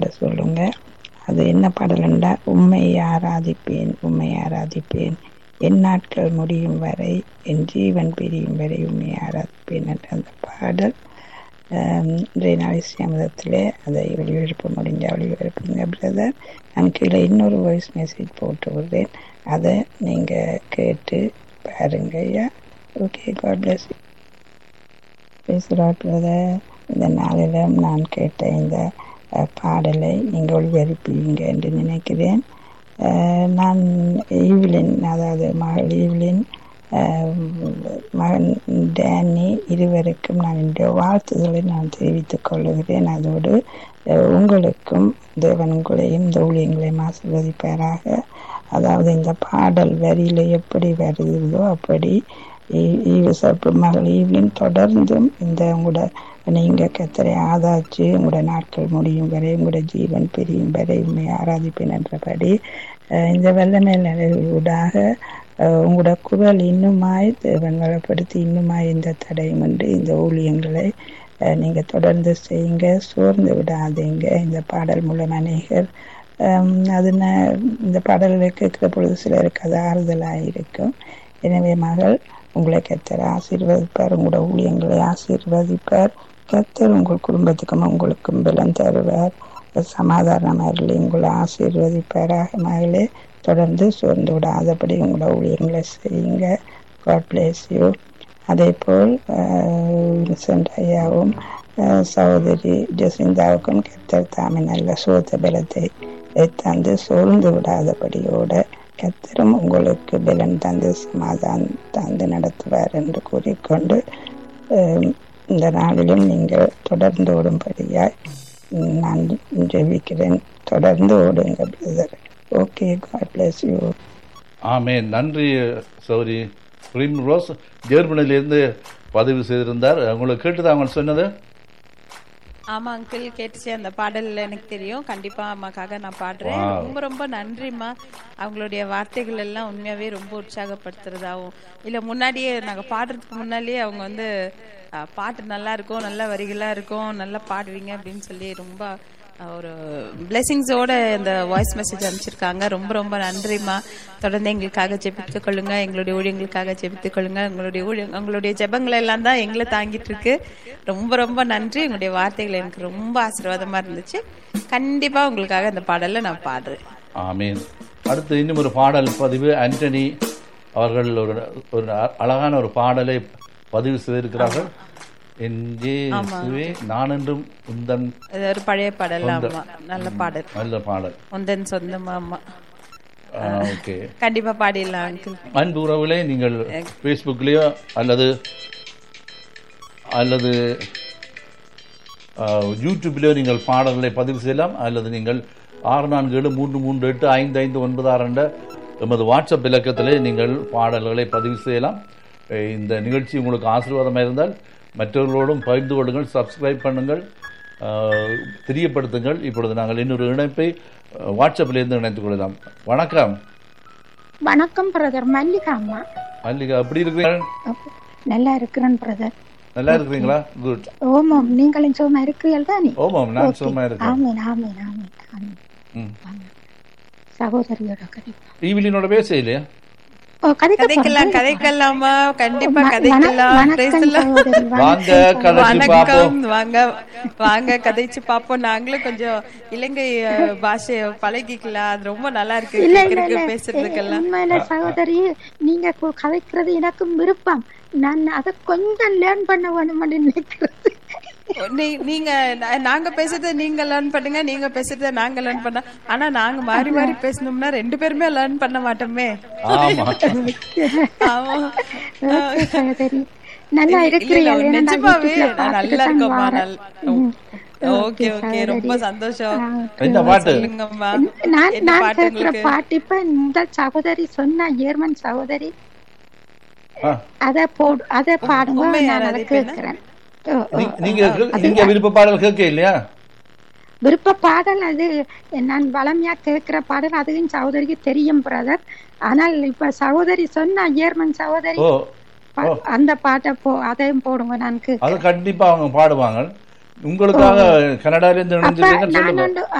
பாட சொல்லுங்க அது என்ன பாடலுண்டா உண்மை ஆராதிப்பேன் உண்மை ஆராதிப்பேன் என் நாட்கள் முடியும் வரை என் ஜீவன் பிரியும் வரை உண்மை ஆராதிப்பேன் என்ற அந்த பாடல் ஆம், இன்றைய நாள் மதத்திலே அதை ஒளிபரப்ப முடிஞ்ச ஒளிபரப்புங்க பிரதர் நான் கீழே இன்னொரு வாய்ஸ் மெசேஜ் போட்டு விடுறேன் அதை நீங்கள் கேட்டு பாருங்க ஐயா ஓகே காட் பிளஸ் பேசுகிறார் பிரதர் இந்த நாளிலும் நான் கேட்ட இந்த அஹ், பாடலை நீங்கள் ஒளிபரப்புவீங்க என்று நினைக்கிறேன் அஹ், நான் ஈவிலின் அதாவது மகள் ஈவிலின் அஹ், மகன் டேனி இருவருக்கும் நான் இந்த வாழ்த்துதலை நான் தெரிவித்துக் கொள்ளுகிறேன் அதோடு அஹ், உங்களுக்கும் தேவன் உங்களையும் இந்த ஊழியங்களையும் ஆசீர்வதிப்பாராக அதாவது இந்த பாடல் வரியில எப்படி வருகிறதோ அப்படி ஈ- ஈவசப்பு மகள் ஈவிலின் தொடர்ந்தும் இந்த உங்களோட நீங்க கத்தரை ஆதாச்சு உங்களோட நாட்கள் முடியும் வரை உங்களோட ஜீவன் பிரியும் வரை உண்மை ஆராதிப்பேன் என்றபடி அஹ், இந்த வெள்ளமே ஊடாக அஹ், உங்களோட குரல் இன்னுமாய் தேவன் வளப்படுத்தி இன்னுமாய் இந்த தடையுமின்றி இந்த ஊழியங்களை அஹ், நீங்க தொடர்ந்து செய்யுங்க சோர்ந்து விடாதீங்க இந்த பாடல் மூலம் அநேகர் ஹம், அது ந- இந்த பாடல்களை கேட்கிற பொழுது சிலருக்கு அது ஆறுதலாக இருக்கும் எனவே மகள் உங்களை கத்தர் ஆசீர்வதிப்பார் உங்களோட ஊழியங்களை ஆசீர்வதிப்பார் கத்தர் உங்கள் குடும்பத்துக்கும் உங்களுக்கும் பலம் தருவார் சமாதானமாக உங்களை ஆசீர்வதிப்பாராக மகளே தொடர்ந்து சோர்ந்து விடாதபடி உங்களோட ஊழியங்களை செய்யுங்க காட் பிளேஸ் யூ அதே போல் வின்சென்ட் ஐயாவும் அஹ், சகோதரி ஜெசிந்தாவுக்கும் கத்தர் தாமே நல்ல சோத்த பலத்தை தந்து சோர்ந்து விடாதபடியோட கத்தரும் உங்களுக்கு பலன் தந்து சமாதானம் தந்து நடத்துவார் என்று கூறிக்கொண்டு அஹ், இந்த நாளிலும் நீங்கள் தொடர்ந்து ஓடும்படியாய் நான் ஜெபிக்கிறேன் தொடர்ந்து ஓடுங்க brother okay God bless you amen நன்றி சௌரி பிரிம் ரோஸ் ஜெர்மனிலிருந்து பதிவு செய்திருந்தார் உங்களுக்கு கேட்டுதான் அவங்க சொன்னது ஆமா அங்கிள் கேட்டுச்சு அந்த பாடல் எனக்கு தெரியும் கண்டிப்பா அம்மாக்காக நான் பாடுறேன் Wow. ரொம்ப ரொம்ப நன்றிம்மா அவங்களுடைய வார்த்தைகள் எல்லாம் உண்மையாவே ரொம்ப உற்சாகப்படுத்துறதாவும் இல்ல முன்னாடியே நாங்க பாடுறதுக்கு முன்னாடியே அவங்க வந்து அஹ், பாட்டு நல்லா இருக்கும் நல்ல வரிகளா இருக்கும் நல்லா பாடுவீங்க அப்படின்னு சொல்லி ரொம்ப அஹ், ஒரு பிளெஸிங்ஸோட இந்த வாய்ஸ் மெசேஜ் அனுப்பிச்சிருக்காங்க ரொம்ப ரொம்ப நன்றிம்மா தொடர்ந்து எங்களுக்காக ஜெபித்துக் கொள்ளுங்க எங்களுடைய ஊழியங்களுக்காக ஜெபித்துக் கொள்ளுங்க உங்களுடைய ஊழியம் உங்களுடைய ஜெபங்கள் எல்லாம் தான் எங்களை தாங்கிட்டு இருக்கு ரொம்ப ரொம்ப நன்றி உங்களுடைய வார்த்தைகள் எனக்கு ரொம்ப ஆசீர்வாதமா இருந்துச்சு கண்டிப்பா உங்களுக்காக இந்த பாடலை நான் பாடுறேன் ஆமீன் அடுத்து இன்னும் ஒரு பாடல் பதிவு ஆண்டனி அவர்கள் ஒரு ஒரு அழகான ஒரு பாடலை பதிவு செய்திருக்கிறார்கள் என் இயேசுவே நான் என்றும் உந்தன் இது ஒரு பழைய பாடல் ஆமா நல்ல பாடல் நல்ல பாடல் உந்தன் சொந்தமா ஆமா ஓகே கண்டிப்பா பாடிடலாம் அங்கிள் அன்பு உறவுகளே நீங்கள் ஃபேஸ்புக்லேயோ அல்லது அல்லது ஆஹ், யூடியூப்லேயோ நீங்கள் பாடல்களை பதிவு செய்யலாம் அல்லது நீங்கள் ஆறு நான்கு ஏழு மூன்று மூன்று எட்டு ஐந்து ஐந்து ஒன்பது ஆறு என்ற எமது வாட்ஸ்அப் இலக்கத்திலே நீங்கள் பாடல்களை பதிவு செய்யலாம் அஹ், இந்த நிகழ்ச்சி உங்களுக்கு ஆசீர்வாதமாக இருந்தால் மற்றவர்களோடும் பகிர்ந்து கொள்ளுங்கள் சப்ஸ்கிரைப் பண்ணுங்கள் ஆஹ், தெரியப்படுத்துங்கள் இப்பொழுது நாங்கள் இன்னொரு இணைப்பை அஹ், வாட்ஸ்அப்பிலிருந்து இணைத்துக் கொள்ளலாம் வணக்கம் வணக்கம் பிரதர் மல்லிகா அம்மா மல்லிகா எப்படி இருக்கிறீங்க நல்லா இருக்கிறேன் பிரதர் நல்லா இருக்கிறீங்களா குட் ஓமாம் நீங்களும் சும்மா இருக்கிறீர்கள் தானே ஓமாம் நான் சும்மா இருக்கேன் ஆமீன் ஆமீன் ஆமீன் ஆமீன் ம். சகோதரியோட கதைப்பா ஈவிலினோட பேச இல்லையா ஓ கதைக்க கதைக்கலாம் கதைக்கலாமா கண்டிப்பா வண- கதைக்கலாம் Praise the வணக்கம் Lord. சகோதரி வாங்க கதைச்சு பார்ப்போம் வணக்கம் வாங்க வாங்க கதைச்சு பாப்போம் நாங்களும் கொஞ்சம் இலங்கை அஹ், பாஷைய பழகிக்கலாம் அது ரொம்ப நல்லா இருக்கு இல்ல இல்ல கேட்கறதுக்கு இல்ல பேசுறதுக்கெல்லாம் உண்மையில சகோதரி நீங்க கு- கதைக்கிறது எனக்கும் விருப்பம் நான் அதை கொஞ்சம் லேர்ன் பண்ண வேணும்னு நினைக்கிறது நீ- நீங்க நா- நாங்க பேசுறத நீங்க லேர்ன் பண்ணுங்க நீங்க பேசுறத நாங்க லேர்ன் பண்ண ஆனா நாங்க மாறி மாறி பேசணும்னா ரெண்டு பேருமே லேர்ன் பண்ண மாட்டோமே ஆமா ஆமா ஓகே சகோதரி நல்லா இல்ல, இல்ல, இருக்கிறீர்கள் ஏன்னா நான் நிஜமாவே யூடியூப்ல நான் நல்லா பார்த்துட்டு தான் இருக்கோம்மா வாரேன். நல்- ம். ஓகே ஓகே ரொம்ப சந்தோஷம் என்ன பாட்டு சொல்லுங்கம்மா நான் என்ன நான் பாட்டு கேட்கிற உங்களுக்கு பாட்டு இப்ப இந்த சகோதரி சொன்ன ஜெர்மன் சகோதரி ஆ, அத போடு அத பாடுங்க உண்மை நான் அதை ஆராதிப்பேனா? கேட்கிறேன் ஓ, ஓ. நீ- நீங்க நீங்க விருப்ப பாடல் கேட்க இல்லையா விருப்ப பாடல் அது நான் வளமையா கேட்கிற பாடல் அதுவும் சகோதரிக்கு தெரியும் பிரதர் ஆனால் இப்ப சகோதரி சொன்ன ஜெர்மன் சகோதரி ஓ பா- அந்த பாட்டை போ அதையும் போடுங்க நான் அது கண்டிப்பா அவங்க பாடுவாங்க உங்களுக்காக கனடால இருந்து அப்ப இணைஞ்சிருக்கீங்கன்னு நான் சொல்லுங்க வந்து